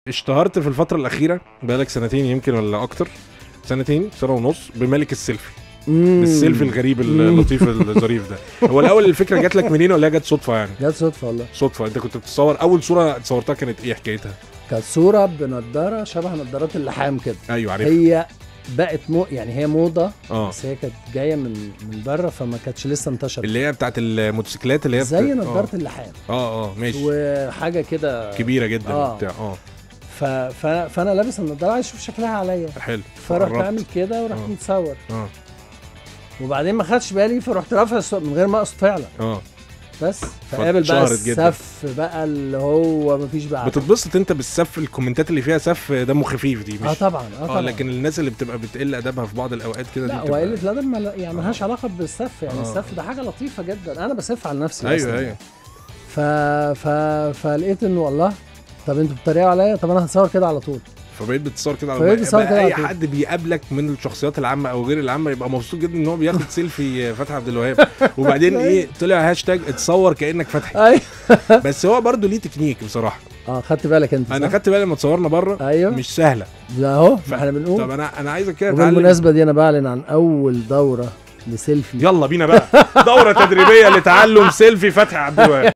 اشتهرت في الفتره الاخيره بقالك سنتين يمكن ولا اكتر سنتين سنه ونص بملك السيلفي مم. بالسيلفي الغريب مم. اللطيف الظريف ده هو الاول الفكره جات لك منين ولا هي جت صدفه يعني جت صدفه والله صدفه انت كنت بتصور اول صوره صورتها كانت ايه حكايتها كانت صوره بنضاره شبه نضارات اللحام كده ايوه عارف هي بقت مو يعني هي موضه اه بس هي كانت جايه من من بره فما كانتش لسه انتشرت اللي هي بتاعت الموتوسيكلات اللي هي زي بت- نضاره اللحام اه اه ماشي وحاجه كده كبيره جدا آه. وبتاع اه ف... ف... فانا لابس النضاره عايز اشوف شكلها عليا حلو فرحت قربت. اعمل كده ورحت آه. متصور اه وبعدين ما خدش بالي فرحت رافع الصور من غير ما اقصد فعلا اه بس فقابل بقى فاتشهرت جدا. السف بقى اللي هو مفيش بعد بتتبسط انت بالسف الكومنتات اللي فيها سف دمه خفيف دي مش اه طبعا اه اه طبعا لكن الناس اللي بتبقى بتقل ادبها في بعض الاوقات كده لا دي هو بتبقى- قله الادب ما يعني ملهاش علاقه بالسف يعني آه. السف ده حاجه لطيفه جدا انا بسف على نفسي ايوه أصلاً. ايوه ف... ف... فلقيت انه والله طب انتوا بتتريقوا عليا طب انا هتصور كده على طول فبقيت بتصور كده على فبقيت بقى- بتصور بقى كده على اي طول. حد بيقابلك من الشخصيات العامه او غير العامه يبقى مبسوط جدا ان هو بياخد سيلفي فتحي عبد الوهاب وبعدين ايه طلع هاشتاج اتصور كانك فتحي ايوه بس هو برضو ليه تكنيك بصراحه اه خدت بالك انت انا صح؟ خدت بالي لما اتصورنا بره ايوه مش سهله ده اهو ف- احنا طب بنقول انا انا عايزك كده تعلم وبالمناسبه دي انا بعلن عن اول دوره لسيلفي يلا بينا بقى دوره تدريبيه لتعلم سيلفي فتحي عبد الوهاب